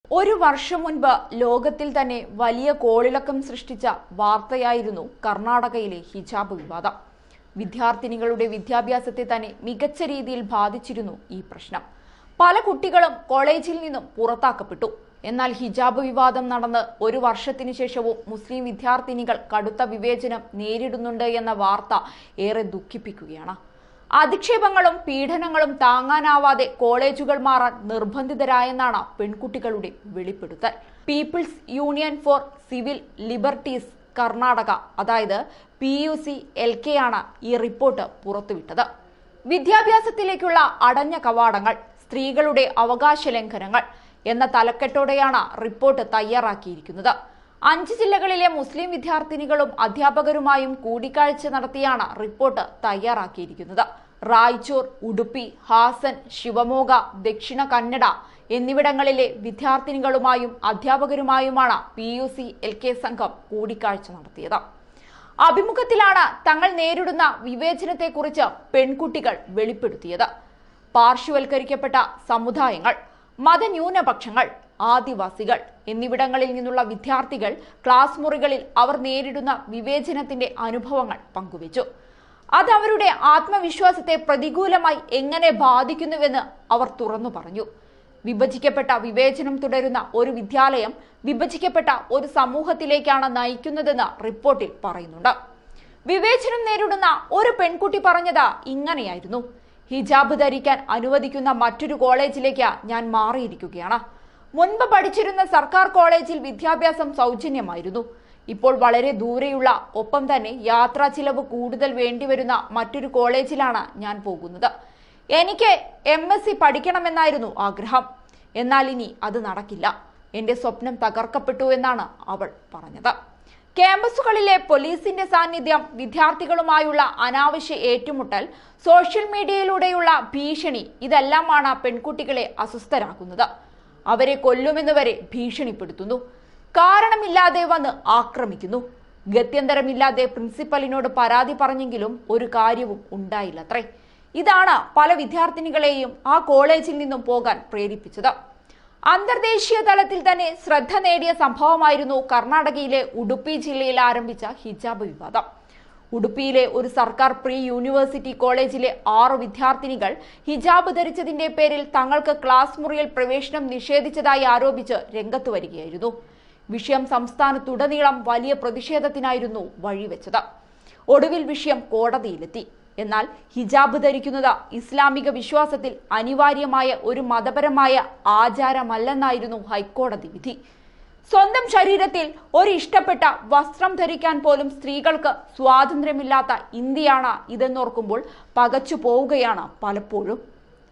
ഒരു വർഷം മുൻപ് ലോകത്തിൽ തന്നെ വലിയ കോളിളക്കം സൃഷ്ടിച്ച വാർത്തയായിരുന്നു കർണാടകയിലെ ഹിജാബ് വിവാദം വിദ്യാർത്ഥിനികളുടെ വിദ്യാഭ്യാസത്തെ തന്നെ മികച്ച രീതിയിൽ ബാധിച്ചിരുന്നു ഈ പ്രശ്നം പല കുട്ടികളും കോളേജിൽ നിന്നും പുറത്താക്കപ്പെട്ടു എന്നാൽ ഹിജാബ് വിവാദം നടന്ന് ഒരു വർഷത്തിനു ശേഷവും മുസ്ലിം വിദ്യാർത്ഥിനികൾ കടുത്ത വിവേചനം നേരിടുന്നുണ്ട് എന്ന വാർത്ത ഏറെ ദുഃഖിപ്പിക്കുകയാണ് അധിക്ഷേപങ്ങളും പീഡനങ്ങളും താങ്ങാനാവാതെ കോളേജുകൾ മാറാൻ നിർബന്ധിതരായെന്നാണ് പെൺകുട്ടികളുടെ വെളിപ്പെടുത്തൽ peoples union for civil liberties Karnataka അതായത് P U C L K ആണ് ഈ റിപ്പോർട്ട് പുറത്തുവിട്ടത് വിദ്യാഭ്യാസത്തിലേക്കുള്ള അടഞ്ഞ കവാടങ്ങൾ സ്ത്രീകളുടെ അവകാശ ലംഘനങ്ങൾ എന്ന തലക്കെട്ടോടെയാണ് റിപ്പോർട്ട് തയ്യാറാക്കിയിരിക്കുന്നത് അഞ്ച് ജില്ലകളിലെ മുസ്ലിം വിദ്യാർത്ഥിനികളും അധ്യാപകരുമായും കൂടിക്കാഴ്ച നടത്തിയാണ് റിപ്പോർട്ട് തയ്യാറാക്കിയിരിക്കുന്നത് റായ്ചൂർ ഉടുപ്പി ഹാസൻ ശിവമോഗ ദക്ഷിണ കന്നഡ എന്നിവിടങ്ങളിലെ വിദ്യാർത്ഥിനികളുമായും അധ്യാപകരുമായുമാണ് P U C L K സംഘം കൂടിക്കാഴ്ച നടത്തിയത് അഭിമുഖത്തിലാണ് തങ്ങൾ നേരിടുന്ന വിവേചനത്തെക്കുറിച്ച് പെൺകുട്ടികൾ വെളിപ്പെടുത്തിയത് പാർശ്വവൽക്കരിക്കപ്പെട്ട സമുദായങ്ങൾ മതന്യൂനപക്ഷങ്ങൾ ആദിവാസികൾ എന്നിവിടങ്ങളിൽ നിന്നുള്ള വിദ്യാർത്ഥികൾ ക്ലാസ് മുറികളിൽ അവർ നേരിടുന്ന വിവേചനത്തിന്റെ അനുഭവങ്ങൾ പങ്കുവച്ചു അത് അവരുടെ ആത്മവിശ്വാസത്തെ പ്രതികൂലമായി എങ്ങനെ ബാധിക്കുന്നുവെന്ന് അവർ തുറന്നു പറഞ്ഞു വിഭജിക്കപ്പെട്ട വിവേചനം തുടരുന്ന ഒരു വിദ്യാലയം വിഭജിക്കപ്പെട്ട ഒരു സമൂഹത്തിലേക്കാണ് നയിക്കുന്നതെന്ന് റിപ്പോർട്ടിൽ പറയുന്നുണ്ട് വിവേചനം നേരിടുന്ന ഒരു പെൺകുട്ടി പറഞ്ഞത് ഇങ്ങനെയായിരുന്നു ഹിജാബ് ധരിക്കാൻ അനുവദിക്കുന്ന മറ്റൊരു കോളേജിലേക്ക് ഞാൻ മാറിയിരിക്കുകയാണ് മുൻപ് പഠിച്ചിരുന്ന സർക്കാർ കോളേജിൽ വിദ്യാഭ്യാസം സൗജന്യമായിരുന്നു ഇപ്പോൾ വളരെ ദൂരെയുള്ള ഒപ്പം തന്നെ യാത്രാ ചിലവ് കൂടുതൽ വേണ്ടിവരുന്ന മറ്റൊരു കോളേജിലാണ് ഞാൻ പോകുന്നത് എനിക്ക് എം എസ് സി പഠിക്കണമെന്നായിരുന്നു ആഗ്രഹം എന്നാൽ ഇനി അത് നടക്കില്ല എന്റെ സ്വപ്നം തകർക്കപ്പെട്ടു എന്നാണ് അവൾ പറഞ്ഞത് ക്യാമ്പസുകളിലെ പോലീസിന്റെ സാന്നിധ്യം വിദ്യാർത്ഥികളുമായുള്ള അനാവശ്യ ഏറ്റുമുട്ടൽ സോഷ്യൽ മീഡിയയിലൂടെയുള്ള ഭീഷണി ഇതെല്ലാമാണ് പെൺകുട്ടികളെ അസ്വസ്ഥരാക്കുന്നത് അവരെ കൊല്ലുമെന്ന് വരെ ഭീഷണിപ്പെടുത്തുന്നു കാരണമില്ലാതെ വന്ന് ആക്രമിക്കുന്നു ഗത്യന്തരമില്ലാതെ പ്രിൻസിപ്പലിനോട് പരാതി പറഞ്ഞെങ്കിലും ഒരു കാര്യവും ഉണ്ടായില്ലത്രേ ഇതാണ് പല വിദ്യാർത്ഥിനികളെയും ആ കോളേജിൽ നിന്നും പോകാൻ പ്രേരിപ്പിച്ചത് അന്തർദേശീയ തലത്തിൽ തന്നെ ശ്രദ്ധ നേടിയ സംഭവമായിരുന്നു കർണാടകയിലെ ഉടുപ്പി ജില്ലയിൽ ആരംഭിച്ച ഹിജാബ് വിവാദം ഉടുപ്പിയിലെ ഒരു സർക്കാർ പ്രീ യൂണിവേഴ്സിറ്റി കോളേജിലെ ആറ് വിദ്യാർത്ഥിനികൾ ഹിജാബ് ധരിച്ചതിന്റെ പേരിൽ തങ്ങൾക്ക് ക്ലാസ് മുറിയിൽ പ്രവേശനം നിഷേധിച്ചതായി ആരോപിച്ച് രംഗത്ത് വരികയായിരുന്നു വിഷയം സംസ്ഥാനത്തുടനീളം വലിയ പ്രതിഷേധത്തിനായിരുന്നു വഴിവെച്ചത് ഒടുവിൽ വിഷയം കോടതിയിലെത്തി എന്നാൽ ഹിജാബ് ധരിക്കുന്നത് ഇസ്ലാമിക വിശ്വാസത്തിൽ അനിവാര്യമായ ഒരു മതപരമായ ആചാരമല്ലെന്നായിരുന്നു ഹൈക്കോടതി വിധി സ്വന്തം ശരീരത്തിൽ ഒരു ഇഷ്ടപ്പെട്ട വസ്ത്രം ധരിക്കാൻ പോലും സ്ത്രീകൾക്ക് സ്വാതന്ത്ര്യമില്ലാത്ത ഇന്ത്യയാണ് ഇതെന്നോർക്കുമ്പോൾ പകച്ചു പോവുകയാണ് പലപ്പോഴും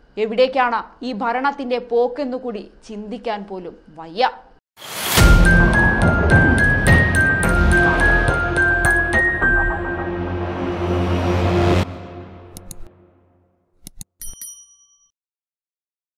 എവിടേക്കാണ് ഈ ഭരണത്തിന്റെ പോക്കെന്നുകൂടി ചിന്തിക്കാൻ പോലും വയ്യ